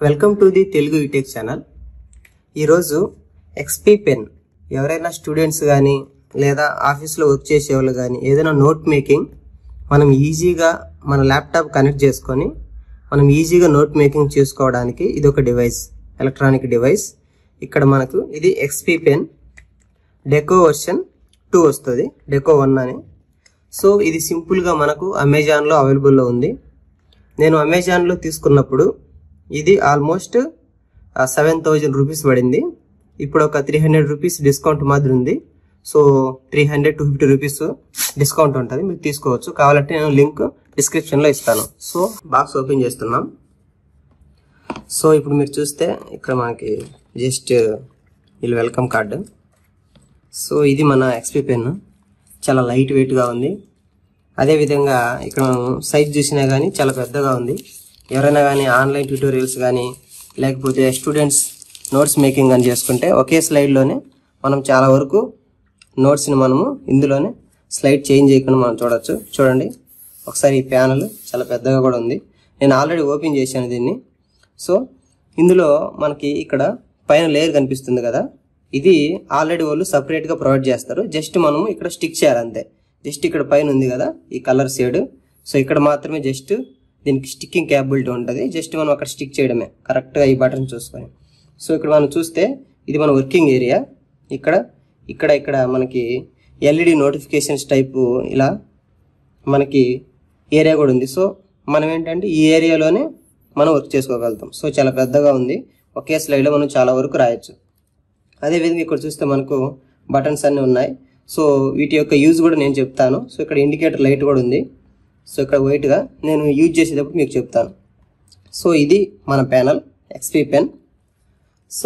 Welcome to the Telugu YouTube channel ఈరోజు XP pen ఎవరైనా students కానీ లేదా ఆఫీస్లో వర్క్ చేసే వాళ్ళు కానీ ఏదైనా నోట్ మేకింగ్ మనం ఈజీగా మన ల్యాప్టాప్ కనెక్ట్ చేసుకొని మనం ఈజీగా నోట్ మేకింగ్ చేసుకోవడానికి ఇది ఒక డివైస్ ఎలక్ట్రానిక్ డివైస్ ఇక్కడ మనకు ఇది XP pen Deco version two వస్తుంది డెకో వన్ అని సో ఇది సింపుల్గా మనకు అమెజాన్లో అవైలబుల్లో ఉంది నేను అమెజాన్లో తీసుకున్నప్పుడు ఇది ఆల్మోస్ట్ సెవెన్ థౌజండ్ రూపీస్ పడింది ఇప్పుడు ఒక త్రీ హండ్రెడ్ రూపీస్ డిస్కౌంట్ మాదిరి ఉంది so three hundred two fifty rupees discount ఉంటుంది మీరు తీసుకోవచ్చు కావాలంటే నేను లింక్ డిస్క్రిప్షన్లో ఇస్తాను సో బాక్స్ ఓపెన్ చేస్తున్నాం సో ఇప్పుడు మీరు చూస్తే ఇక్కడ మనకి జస్ట్ వీళ్ళు వెల్కమ్ కార్డు సో ఇది మన ఎక్స్పీ పెన్ చాలా లైట్ వెయిట్గా ఉంది అదేవిధంగా ఇక్కడ మనం సైజ్ చూసినా కానీ చాలా పెద్దగా ఉంది ఎవరైనా కానీ ఆన్లైన్ ట్యూటోరియల్స్ కానీ లేకపోతే స్టూడెంట్స్ నోట్స్ మేకింగ్ అని చేసుకుంటే ఒకే స్లైడ్లోనే మనం చాలా వరకు నోట్స్ని మనము ఇందులోనే స్లైడ్ చేంజ్ చేయకుండా మనం చూడొచ్చు చూడండి ఒకసారి ఈ ప్యానల్ చాలా పెద్దగా కూడా ఉంది నేను ఆల్రెడీ ఓపెన్ చేశాను దీన్ని సో ఇందులో మనకి ఇక్కడ పైన లేయర్ కనిపిస్తుంది కదా ఇది ఆల్రెడీ వాళ్ళు సపరేట్గా ప్రొవైడ్ చేస్తారు జస్ట్ మనము ఇక్కడ స్టిక్ చేయాలి అంతే జస్ట్ ఇక్కడ పైన ఉంది కదా ఈ కలర్ షేడ్ సో ఇక్కడ మాత్రమే జస్ట్ దీనికి స్టిక్కింగ్ క్యాపబిలిటీ ఉంటుంది జస్ట్ మనం అక్కడ స్టిక్ చేయడమే కరెక్ట్గా ఈ బటన్ చూసుకొని సో ఇక్కడ మనం చూస్తే ఇది మన వర్కింగ్ ఏరియా ఇక్కడ ఇక్కడ ఇక్కడ మనకి ఎల్ఈడి నోటిఫికేషన్స్ టైపు ఇలా మనకి ఏరియా కూడా ఉంది సో మనం ఏంటంటే ఈ ఏరియాలోనే మనం వర్క్ చేసుకోగలుగుతాం సో చాలా పెద్దగా ఉంది ఒకే స్లైడ్లో మనం చాలా వరకు రాయొచ్చు అదేవిధంగా ఇక్కడ చూస్తే మనకు బటన్స్ అన్నీ ఉన్నాయి సో వీటి యొక్క యూజ్ కూడా నేను చెప్తాను సో ఇక్కడ ఇండికేటర్ లైట్ కూడా ఉంది సో ఇక్కడ వైట్గా నేను యూజ్ చేసేటప్పుడు మీకు చెప్తాను సో ఇది మన ప్యానల్ ఎక్స్పీ పెన్ సో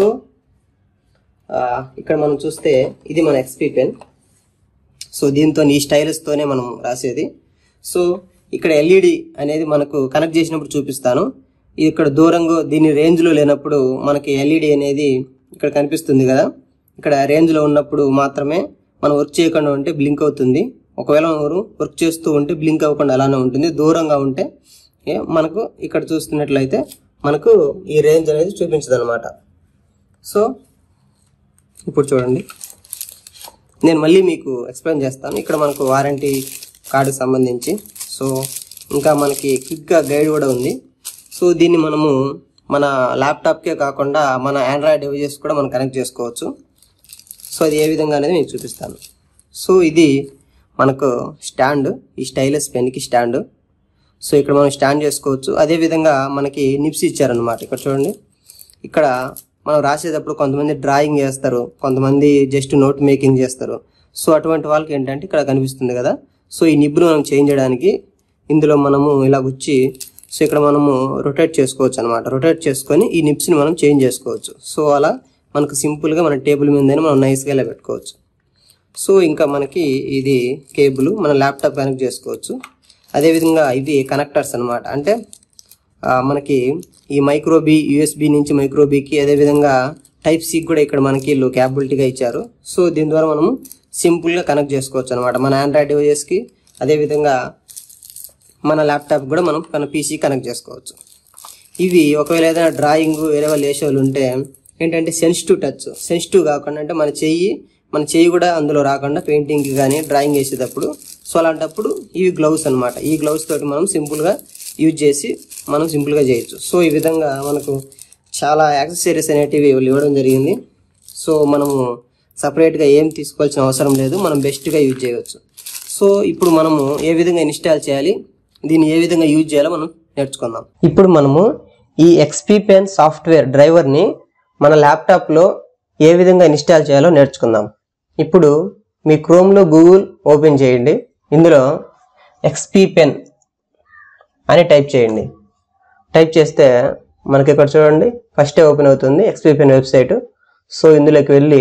ఆ, ఇక్కడ మనం చూస్తే ఇది మన ఎక్స్పీ పెన్ సో దీంతో ఈ స్టైలస్తోనే మనం రాసేది సో ఇక్కడ ఎల్ఈడి అనేది మనకు కనెక్ట్ చేసినప్పుడు చూపిస్తాను ఇది ఇక్కడ దూరంగా దీని రేంజ్లో లేనప్పుడు మనకి ఎల్ఈడి అనేది ఇక్కడ కనిపిస్తుంది కదా ఇక్కడ రేంజ్లో ఉన్నప్పుడు మాత్రమే మనం వర్క్ చేయకుండా ఉంటే బ్లింక్ అవుతుంది ఒకవేళ మనం వర్క్ చేస్తూ ఉంటే బ్లింక్ అవ్వకుండా అలానే ఉంటుంది దూరంగా ఉంటే ఏ, మనకు ఇక్కడ చూస్తున్నట్లయితే మనకు ఈ రేంజ్ అనేది చూపించదు అనమాట సో ఇప్పుడు చూడండి నేను మళ్ళీ మీకు ఎక్స్ప్లెయిన్ చేస్తాను ఇక్కడ మనకు వారంటీ కార్డు సంబంధించి సో ఇంకా మనకి క్విక్గా గైడ్ కూడా ఉంది సో దీన్ని మనము మన ల్యాప్టాప్కే కాకుండా మన ఆండ్రాయిడ్ డివైజెస్ కూడా మనం కనెక్ట్ చేసుకోవచ్చు సో అది ఏ విధంగా అనేది మీకు చూపిస్తాను సో ఇది మనకు స్టాండ్ ఈ స్టైలస్ పెన్కి స్టాండ్ సో ఇక్కడ మనం స్టాండ్ చేసుకోవచ్చు అదేవిధంగా మనకి నిప్స్ ఇచ్చారనమాట ఇక్కడ చూడండి ఇక్కడ మనం రాసేటప్పుడు కొంతమంది డ్రాయింగ్ చేస్తారు కొంతమంది జస్ట్ నోట్ మేకింగ్ చేస్తారు సో అటువంటి వాళ్ళకి ఏంటంటే ఇక్కడ కనిపిస్తుంది కదా సో ఈ నిబ్ను మనం చేంజ్ చేయడానికి ఇందులో మనము ఇలా వచ్చి సో ఇక్కడ మనము రొటేట్ చేసుకోవచ్చు అనమాట రొటేట్ చేసుకొని ఈ నిప్స్ని మనం చేంజ్ చేసుకోవచ్చు సో అలా మనకు సింపుల్గా మన టేబుల్ మీద మనం నైస్గా ఇలా పెట్టుకోవచ్చు సో ఇంకా మనకి ఇది కేబుల్ మన ల్యాప్టాప్ కనెక్ట్ చేసుకోవచ్చు అదేవిధంగా ఇది కనెక్టర్స్ అన్నమాట అంటే ఆ, మనకి ఈ మైక్రోబీ యూఎస్బి నుంచి మైక్రోబీకి అదేవిధంగా టైప్ సి కూడా ఇక్కడ మనకి వీళ్ళు క్యాపబిలిటీగా ఇచ్చారు సో దీని ద్వారా మనము సింపుల్గా కనెక్ట్ చేసుకోవచ్చు అనమాట మన ఆండ్రాయిడ్ డివైజెస్కి అదేవిధంగా మన ల్యాప్టాప్ కూడా మనం మన పీసీ కనెక్ట్ చేసుకోవచ్చు ఇవి ఒకవేళ ఏదైనా డ్రాయింగ్ వేరే వాళ్ళు వేసే వాళ్ళు ఉంటే ఏంటంటే సెన్సిటివ్ టచ్ సెన్సిటివ్ కాకుండా అంటే మన చెయ్యి మన చెయ్యి కూడా అందులో రాకుండా పెయింటింగ్కి కానీ డ్రాయింగ్ వేసేటప్పుడు సో అలాంటప్పుడు ఇవి గ్లౌస్ అన్నమాట ఈ గ్లౌస్ తోటి మనం సింపుల్గా యూజ్ చేసి మనం సింపుల్గా చేయొచ్చు సో ఈ విధంగా మనకు చాలా యాక్సెసరీస్ అనేటివి వీళ్ళు ఇవ్వడం జరిగింది సో మనము సపరేట్గా ఏం తీసుకోవాల్సిన అవసరం లేదు మనం బెస్ట్గా యూజ్ చేయవచ్చు సో ఇప్పుడు మనము ఏ విధంగా ఇన్స్టాల్ చేయాలి దీన్ని ఏ విధంగా యూజ్ చేయాలో మనం నేర్చుకుందాం ఇప్పుడు మనము ఈ ఎక్స్పీ పెన్ సాఫ్ట్వేర్ డ్రైవర్ని మన ల్యాప్టాప్లో ఏ విధంగా ఇన్స్టాల్ చేయాలో నేర్చుకుందాం ఇప్పుడు మీ క్రోమ్లో గూగుల్ ఓపెన్ చేయండి ఇందులో ఎక్స్పీ పెన్ అని టైప్ చేయండి టైప్ చేస్తే మనకి ఇక్కడ చూడండి ఫస్టే ఓపెన్ అవుతుంది ఎక్స్పీ పెన్ వెబ్సైట్ సో ఇందులోకి వెళ్ళి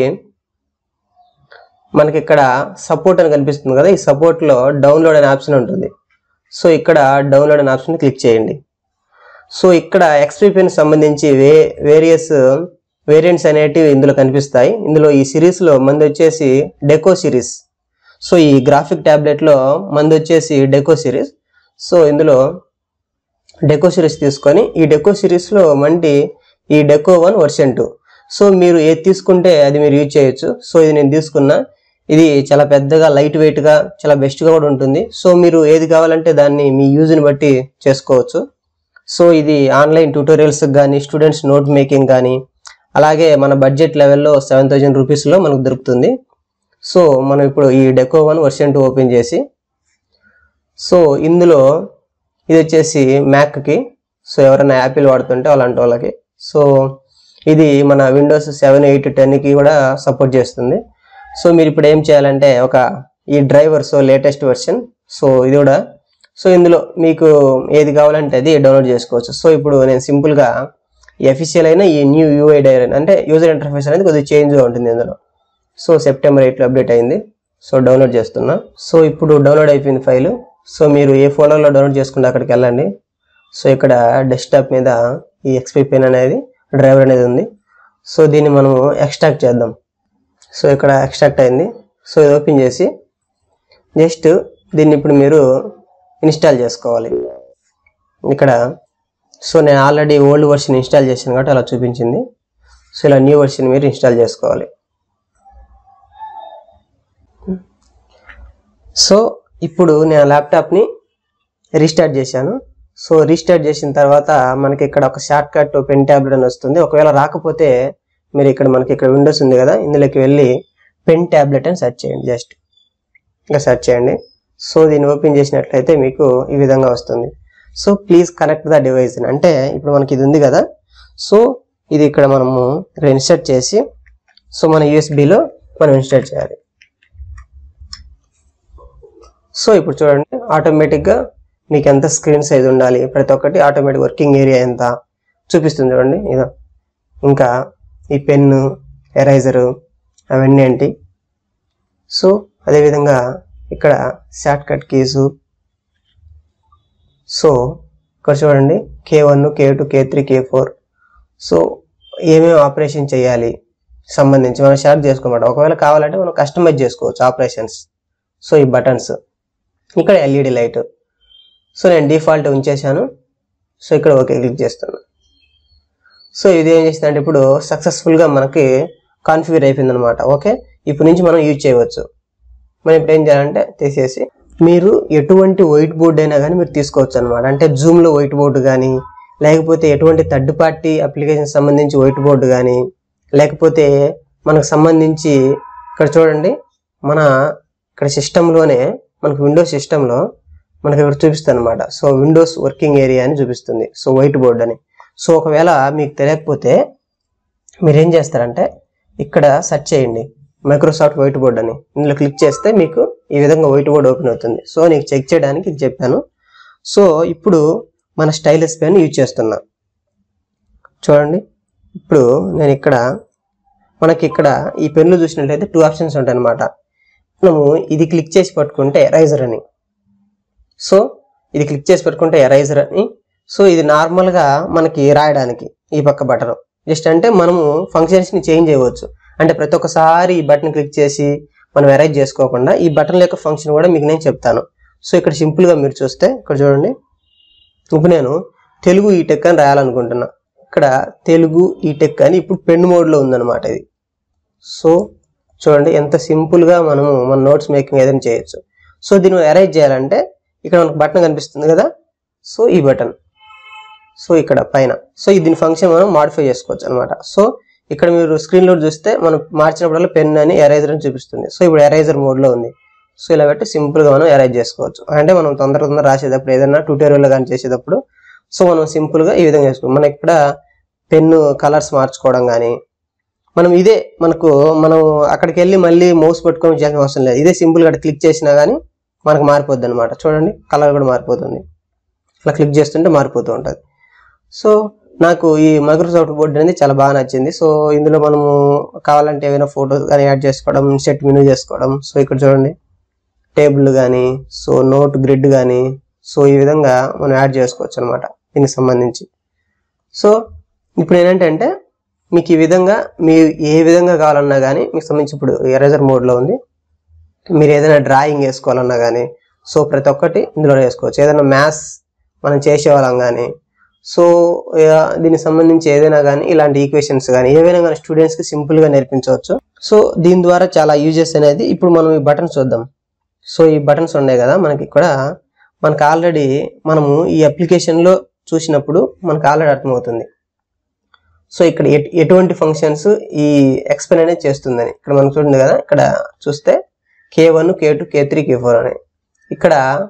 మనకి ఇక్కడ సపోర్ట్ అని కనిపిస్తుంది కదా ఈ సపోర్ట్లో డౌన్లోడ్ అనే ఆప్షన్ ఉంటుంది సో ఇక్కడ డౌన్లోడ్ అనే ఆప్షన్ క్లిక్ చేయండి సో ఇక్కడ ఎక్స్పీ పెన్ సంబంధించి వే వేరియస్ వేరియంట్స్ అనేటివి ఇందులో కనిపిస్తాయి ఇందులో ఈ సిరీస్లో మంది వచ్చేసి డెకో సిరీస్ సో ఈ గ్రాఫిక్ ట్యాబ్లెట్లో మంది వచ్చేసి డెకో సిరీస్ సో ఇందులో డెకో సిరీస్ తీసుకొని ఈ డెకో సిరీస్లో మంటి ఈ Deco one version two so మీరు ఏది తీసుకుంటే అది మీరు యూజ్ చేయొచ్చు సో ఇది నేను తీసుకున్నా ఇది చాలా పెద్దగా లైట్ వెయిట్గా చాలా బెస్ట్గా కూడా ఉంటుంది సో మీరు ఏది కావాలంటే దాన్ని మీ యూజ్ని బట్టి చేసుకోవచ్చు సో ఇది ఆన్లైన్ ట్యూటోరియల్స్ కానీ స్టూడెంట్స్ నోట్ మేకింగ్ కానీ అలాగే మన బడ్జెట్ లెవెల్లో సెవెన్ థౌజండ్ రూపీస్లో మనకు దొరుకుతుంది సో మనం ఇప్పుడు ఈ Deco one version two open చేసి సో ఇందులో ఇది వచ్చేసి మ్యాక్కి సో ఎవరైనా యాపిల్ వాడుతుంటే అలాంటి వాళ్ళకి సో ఇది మన విండోస్ సెవెన్ ఎయిట్ టెన్కి కూడా సపోర్ట్ చేస్తుంది సో మీరు ఇప్పుడు ఏం చేయాలంటే ఒక ఈ driver so latest version so ఇది కూడా సో ఇందులో మీకు ఏది కావాలంటే అది డౌన్లోడ్ చేసుకోవచ్చు సో ఇప్పుడు నేను సింపుల్గా ఎఫిషియల్ అయిన ఈ న్యూ యూఐ డైరీ అంటే యూజర్ ఇంటర్ఫేస్ అనేది కొద్దిగా చేంజ్గా ఉంటుంది ఇందులో సో సెప్టెంబర్ ఎయిట్లో అప్డేట్ అయింది సో డౌన్లోడ్ చేస్తున్నా సో ఇప్పుడు డౌన్లోడ్ అయిపోయింది ఫైల్ సో మీరు ఏ ఫోల్డర్లో డౌన్లోడ్ చేసుకుంటే అక్కడికి వెళ్ళండి సో ఇక్కడ డెస్క్టాప్ మీద ఈ ఎక్స్పీ పెన్ అనేది డ్రైవర్ అనేది ఉంది సో దీన్ని మనం ఎక్స్ట్రాక్ట్ చేద్దాం సో ఇక్కడ ఎక్స్ట్రాక్ట్ అయింది సో ఇది ఓపెన్ చేసి జస్ట్ దీన్ని ఇప్పుడు మీరు ఇన్స్టాల్ చేసుకోవాలి ఇక్కడ సో నేను ఆల్రెడీ ఓల్డ్ వర్షన్ ఇన్స్టాల్ చేశాను కాబట్టి అలా చూపించింది సో ఇలా న్యూ వర్షన్ మీరు ఇన్స్టాల్ చేసుకోవాలి సో ఇప్పుడు నేను ల్యాప్టాప్ని రీస్టార్ట్ చేశాను సో రీస్టార్ట్ చేసిన తర్వాత మనకి ఇక్కడ ఒక షార్ట్ కట్ పెన్ ట్యాబ్లెట్ అని వస్తుంది ఒకవేళ రాకపోతే మీరు ఇక్కడ మనకి ఇక్కడ విండోస్ ఉంది కదా ఇందులోకి వెళ్ళి పెన్ ట్యాబ్లెట్ అని సెర్చ్ చేయండి జస్ట్ ఇంకా సెర్చ్ చేయండి సో దీన్ని ఓపెన్ చేసినట్లయితే మీకు ఈ విధంగా వస్తుంది so please connect the device అంటే ఇప్పుడు మనకి ఇది ఉంది కదా సో ఇది ఇక్కడ మనము ఇక్కడ ఇన్స్టర్ట్ చేసి సో మన యూఎస్బిలో మనం ఇన్స్టర్ట్ చేయాలి సో ఇప్పుడు చూడండి ఆటోమేటిక్గా మీకు ఎంత స్క్రీన్ సైజ్ ఉండాలి ప్రతి ఒక్కటి ఆటోమేటిక్ వర్కింగ్ ఏరియా ఎంత చూపిస్తుంది చూడండి ఇదో ఇంకా ఈ పెన్ను ఎరైజరు అవన్నీ ఏంటి సో అదేవిధంగా ఇక్కడ షార్ట్ కట్ కీసు సో ఇక్కడ చూడండి K one K two K three K four so ఏమేమి ఆపరేషన్ చేయాలి సంబంధించి మనం షార్ట్ చేసుకోమాట ఒకవేళ కావాలంటే మనం కస్టమైజ్ చేసుకోవచ్చు ఆపరేషన్స్ సో ఈ బటన్స్ ఇక్కడ ఎల్ఈడి లైట్ సో నేను డిఫాల్ట్ ఉంచేశాను సో ఇక్కడ ఓకే క్లిక్ చేస్తాను సో ఇది ఏం చేస్తుందంటే ఇప్పుడు సక్సెస్ఫుల్గా మనకి కాన్ఫిగర్ అయిపోయింది అనమాట ఓకే ఇప్పుడు నుంచి మనం యూజ్ చేయవచ్చు మనం ఇప్పుడు ఏం చేయాలంటే తీసేసి మీరు ఎటువంటి వైట్ బోర్డ్ అయినా కానీ మీరు తీసుకోవచ్చు అనమాట అంటే జూమ్లో వైట్ బోర్డు కానీ లేకపోతే ఎటువంటి థర్డ్ పార్టీ అప్లికేషన్ సంబంధించి వైట్ బోర్డు కానీ లేకపోతే మనకు సంబంధించి ఇక్కడ చూడండి మన ఇక్కడ సిస్టంలోనే మనకు విండోస్ సిస్టంలో మనకి ఇక్కడ చూపిస్తుంది అనమాట సో విండోస్ వర్కింగ్ ఏరియా అని చూపిస్తుంది సో వైట్ బోర్డ్ అని సో ఒకవేళ మీకు తెలియకపోతే మీరు ఏం చేస్తారంటే ఇక్కడ సెర్చ్ చేయండి మైక్రోసాఫ్ట్ వైట్ బోర్డ్ అని ఇందులో క్లిక్ చేస్తే మీకు ఈ విధంగా వైట్ బోర్డ్ ఓపెన్ అవుతుంది సో నీకు చెక్ చేయడానికి ఇది చెప్పాను సో ఇప్పుడు మన స్టైలస్ పెన్ యూజ్ చేస్తున్నా చూడండి ఇప్పుడు నేను ఇక్కడ మనకి ఇక్కడ ఈ పెన్ను చూసినట్లయితే టూ ఆప్షన్స్ ఉంటాయి అనమాట మనము ఇది క్లిక్ చేసి పట్టుకుంటే ఎరైజర్ అని సో ఇది క్లిక్ చేసి పెట్టుకుంటే ఎరైజర్ అని సో ఇది నార్మల్గా మనకి రాయడానికి ఈ పక్క బటన్ జస్ట్ అంటే మనము ఫంక్షన్స్ని చేంజ్ చేయవచ్చు అంటే ప్రతి ఒక్కసారి ఈ బటన్ క్లిక్ చేసి మనం ఎరైజ్ చేసుకోకుండా ఈ బటన్ యొక్క ఫంక్షన్ కూడా మీకు నేను చెప్తాను సో ఇక్కడ సింపుల్గా మీరు చూస్తే ఇక్కడ చూడండి ఇప్పుడు నేను తెలుగు ఈటెక్ అని రాయాలనుకుంటున్నా ఇక్కడ తెలుగు ఈటెక్ అని ఇప్పుడు పెన్ మోడ్లో ఉందన్నమాట ఇది సో చూడండి ఎంత సింపుల్గా మనము మన నోట్స్ మేకింగ్ ఏదైనా చేయొచ్చు సో దీన్ని అరైజ్ చేయాలంటే ఇక్కడ మనకు బటన్ కనిపిస్తుంది కదా సో ఈ బటన్ సో ఇక్కడ పైన సో ఈ దీని ఫంక్షన్ మనం మాడిఫై చేసుకోవచ్చు అనమాట సో ఇక్కడ మీరు స్క్రీన్లో చూస్తే మనం మార్చినప్పుడల్లా పెన్ అని ఎరైజర్ అని చూపిస్తుంది సో ఇప్పుడు ఎరైజర్ మోడ్లో ఉంది సో ఇలా పెట్టి సింపుల్గా మనం ఎరైజ్ చేసుకోవచ్చు అంటే మనం తొందర తొందర రాసేటప్పుడు ఏదైనా ట్యూటోరియల్ కానీ చేసేటప్పుడు సో మనం సింపుల్గా ఈ విధంగా చేసుకోవాలి మనకి ఇక్కడ పెన్ను కలర్స్ మార్చుకోవడం కానీ మనం ఇదే మనకు మనం అక్కడికి వెళ్ళి మళ్ళీ మౌస్ పట్టుకొని చేయాల్సిన అవసరం లేదు ఇదే సింపుల్గా క్లిక్ చేసినా కానీ మనకు మారిపోద్ది అనమాట చూడండి కలర్ కూడా మారిపోతుంది అలా క్లిక్ చేస్తుంటే మారిపోతూ ఉంటుంది సో నాకు ఈ మైక్రోసాఫ్ట్ బోర్డ్ అనేది చాలా బాగా నచ్చింది సో ఇందులో మనము కావాలంటే ఏమైనా ఫొటోస్ కానీ యాడ్ చేసుకోవడం సెట్ మెనూ చేసుకోవడం సో ఇక్కడ చూడండి టేబుల్ కానీ సో నోట్ గ్రిడ్ కానీ సో ఈ విధంగా మనం యాడ్ చేసుకోవచ్చు అనమాట దీనికి సంబంధించి సో ఇప్పుడు ఏంటంటే మీకు ఈ విధంగా మీ ఏ విధంగా కావాలన్నా కానీ మీకు సంబంధించి ఇప్పుడు ఎరేజర్ మోడ్లో ఉంది మీరు ఏదైనా డ్రాయింగ్ వేసుకోవాలన్నా కానీ సో ప్రతి ఒక్కటి ఇందులో వేసుకోవచ్చు ఏదైనా మ్యాథ్స్ మనం చేసేవాళ్ళం కానీ సో ఆ, దీనికి సంబంధించి ఏదైనా కానీ ఇలాంటి ఈక్వేషన్స్ కానీ ఏవైనా కానీ స్టూడెంట్స్కి సింపుల్గా నేర్పించవచ్చు సో దీని ద్వారా చాలా యూజెస్ అనేది ఇప్పుడు మనం ఈ బటన్స్ చూద్దాం సో ఈ బటన్స్ ఉన్నాయి కదా మనకి ఇక్కడ మనకు ఆల్రెడీ మనము ఈ అప్లికేషన్లో చూసినప్పుడు మనకు ఆల్రెడీ అర్థమవుతుంది సో ఇక్కడ ఎట్- ఎటువంటి ఫంక్షన్స్ ఈ ఎక్స్ప్లెయిన్ అనేది చేస్తుందని ఇక్కడ మనం చూడండి కదా ఇక్కడ చూస్తే K one K two K three K four అని ఇక్కడ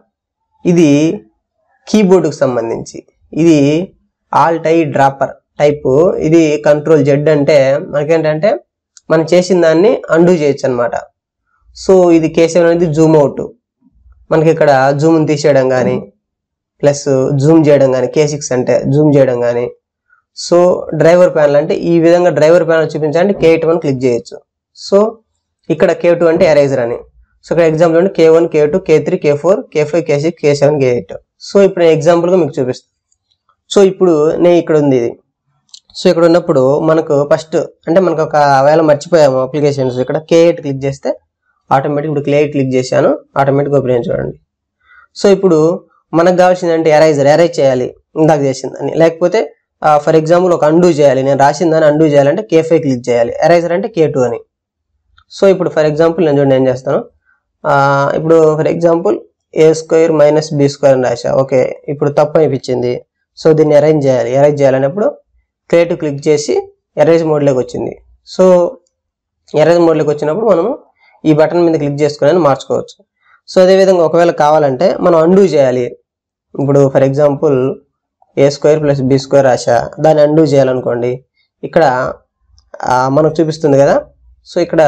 ఇది కీబోర్డుకి సంబంధించి ఇది ఆల్ టై డ్రాపర్ టైప్ ఇది కంట్రోల్ జెడ్ అంటే మనకేంటంటే మనం చేసిన దాన్ని అండూ చేయొచ్చు అనమాట సో ఇది కే సెవెన్ అనేది జూమ్ అవుట్ మనకి ఇక్కడ జూమ్ తీసేయడం కానీ ప్లస్ జూమ్ చేయడం కానీ కే సిక్స్ అంటే జూమ్ చేయడం కానీ సో డ్రైవర్ ప్యానల్ అంటే ఈ విధంగా డ్రైవర్ ప్యానల్ చూపించాలంటే కే ఎయిట్ వన్ క్లిక్ చేయొచ్చు సో ఇక్కడ కే టూ అంటే ఎరేజర్ అని సో ఇక్కడ ఎగ్జాంపుల్ అంటే K one K two K three K four K five K six K seven K eight so ఇప్పుడు నేను ఎగ్జాంపుల్గా మీకు చూపిస్తాను సో ఇప్పుడు నేను ఇక్కడ ఉంది ఇది సో ఇక్కడ ఉన్నప్పుడు మనకు ఫస్ట్ అంటే మనకు ఒక వేళ మర్చిపోయాము అప్లికేషన్స్ ఇక్కడ కే ఎయిట్ క్లిక్ చేస్తే ఆటోమేటిక్ ఇప్పుడు క్లే ఎయిట్ క్లిక్ చేశాను ఆటోమేటిక్ ఓపెన్ అయ్యి చూడండి సో ఇప్పుడు మనకు కావాల్సింది అంటే ఎరైజర్ ఎరైజ్ చేయాలి ఇందాక చేసిందని లేకపోతే ఫర్ ఎగ్జాంపుల్ ఒక అండూ చేయాలి నేను రాసిన దాన్ని అండూ చేయాలంటే కే ఫైవ్ క్లిక్ చేయాలి ఎరైజర్ అంటే కే టూ అని సో ఇప్పుడు ఫర్ ఎగ్జాంపుల్ నేను చూడండి ఏం చేస్తాను ఆ, ఇప్పుడు for example A square minus B square అని రాసా ఓకే ఇప్పుడు తప్పు అనిపించింది సో దీన్ని అరేంజ్ చేయాలి అరేంజ్ చేయాలన్నప్పుడు క్రియేట్ క్లిక్ చేసి ఎరేజ్ మోడ్లోకి వచ్చింది సో ఎరేజ్ మోడ్లోకి వచ్చినప్పుడు మనము ఈ బటన్ మీద క్లిక్ చేసుకుని మార్చుకోవచ్చు సో అదేవిధంగా ఒకవేళ కావాలంటే మనం అండూ చేయాలి ఇప్పుడు for example A square plus B square రాశా దాన్ని అండూ చేయాలనుకోండి ఇక్కడ ఆ, మనకు చూపిస్తుంది కదా సో ఇక్కడ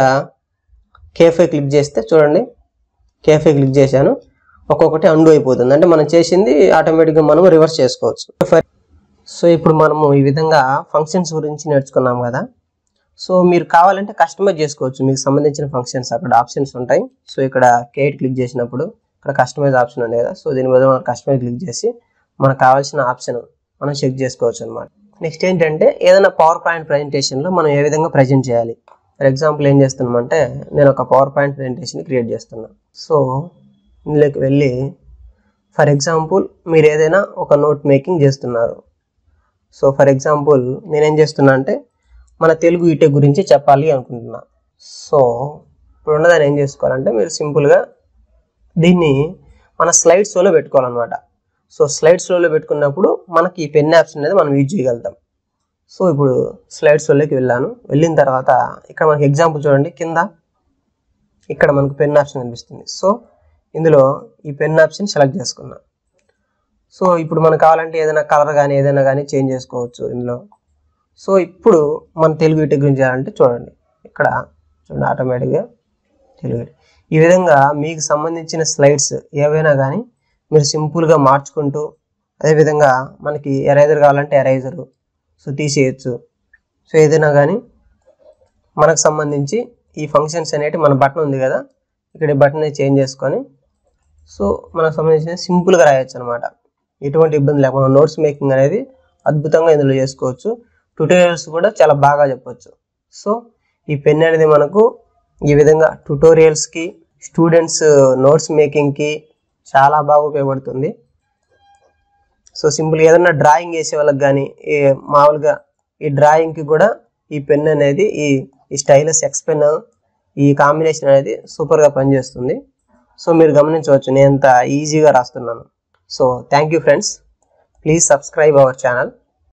కేఫే క్లిక్ చేస్తే చూడండి కేఫే క్లిక్ చేశాను ఒక్కొక్కటి అండు అయిపోతుంది అంటే మనం చేసింది ఆటోమేటిక్గా మనం రివర్స్ చేసుకోవచ్చు సో ఇప్పుడు మనము ఈ విధంగా ఫంక్షన్స్ గురించి నేర్చుకున్నాం కదా సో మీరు కావాలంటే కస్టమైజ్ చేసుకోవచ్చు మీకు సంబంధించిన ఫంక్షన్స్ అక్కడ ఆప్షన్స్ ఉంటాయి సో ఇక్కడ కేట్ క్లిక్ చేసినప్పుడు ఇక్కడ కస్టమైజ్ ఆప్షన్ ఉంది కదా సో దీని మీద మనం కస్టమైజ్ క్లిక్ చేసి మనకు కావాల్సిన ఆప్షన్ మనం చెక్ చేసుకోవచ్చు అనమాట నెక్స్ట్ ఏంటంటే ఏదైనా పవర్ పాయింట్ ప్రజెంటేషన్లో మనం ఏ విధంగా ప్రజెంట్ చేయాలి ఫర్ ఎగ్జాంపుల్ ఏం చేస్తున్నామంటే నేను ఒక పవర్ పాయింట్ ప్రజెంటేషన్ క్రియేట్ చేస్తున్నాను సో ఇందులోకి వెళ్ళి ఫర్ ఎగ్జాంపుల్ మీరు ఏదైనా ఒక నోట్ మేకింగ్ చేస్తున్నారు సో ఫర్ ఎగ్జాంపుల్ నేనేం చేస్తున్నా అంటే మన తెలుగు ఈటే గురించి చెప్పాలి అనుకుంటున్నా సో ఇప్పుడు ఉన్నదాన్ని ఏం చేసుకోవాలంటే మీరు సింపుల్గా దీన్ని మన స్లైడ్ షోలో పెట్టుకోవాలన్నమాట సో స్లైడ్ షోలో పెట్టుకున్నప్పుడు మనకి ఈ పెన్ యాప్స్ అనేది మనం యూజ్ చేయగలుగుతాం సో ఇప్పుడు స్లైడ్ షోలోకి వెళ్ళాను వెళ్ళిన తర్వాత ఇక్కడ మనకి ఎగ్జాంపుల్ చూడండి కింద ఇక్కడ మనకు పెన్ ఆప్షన్ కనిపిస్తుంది సో ఇందులో ఈ పెన్ ఆప్షన్ సెలెక్ట్ చేసుకున్నా సో ఇప్పుడు మనకు కావాలంటే ఏదైనా కలర్ కానీ ఏదైనా కానీ చేంజ్ చేసుకోవచ్చు ఇందులో సో ఇప్పుడు మన తెలుగు ఇటు గురించి చేయాలంటే చూడండి ఇక్కడ చూడండి ఆటోమేటిక్గా తెలుగు ఇటు. ఈ విధంగా మీకు సంబంధించిన స్లైడ్స్ ఏవైనా కానీ మీరు సింపుల్గా మార్చుకుంటూ అదేవిధంగా మనకి ఎరైజర్ కావాలంటే ఎరైజరు సో తీసేయచ్చు సో ఏదైనా కానీ మనకు సంబంధించి ఈ ఫంక్షన్స్ అనేవి మన బటన్ ఉంది కదా ఇక్కడ ఈ బటన్ చేంజ్ చేసుకొని సో మనకు సంబంధించిన సింపుల్గా రాయొచ్చు అనమాట ఎటువంటి ఇబ్బంది లేకుండా నోట్స్ మేకింగ్ అనేది అద్భుతంగా ఇందులో చేసుకోవచ్చు ట్యూటోరియల్స్ కూడా చాలా బాగా చెప్పొచ్చు సో ఈ పెన్ అనేది మనకు ఈ విధంగా ట్యూటోరియల్స్కి స్టూడెంట్స్ నోట్స్ మేకింగ్కి చాలా బాగా ఉపయోగపడుతుంది సో సింపుల్ ఏదైనా డ్రాయింగ్ వేసే వాళ్ళకి కానీ ఈ మామూలుగా ఈ డ్రాయింగ్కి కూడా ఈ పెన్ అనేది ఈ ఈ స్టైలస్ ఎక్స్ పెన్ ఈ కాంబినేషన్ అనేది సూపర్గా పనిచేస్తుంది సో మీరు గమనించవచ్చు నేను ఎంత ఈజీగా రాస్తున్నాను so thank you friends please subscribe our channel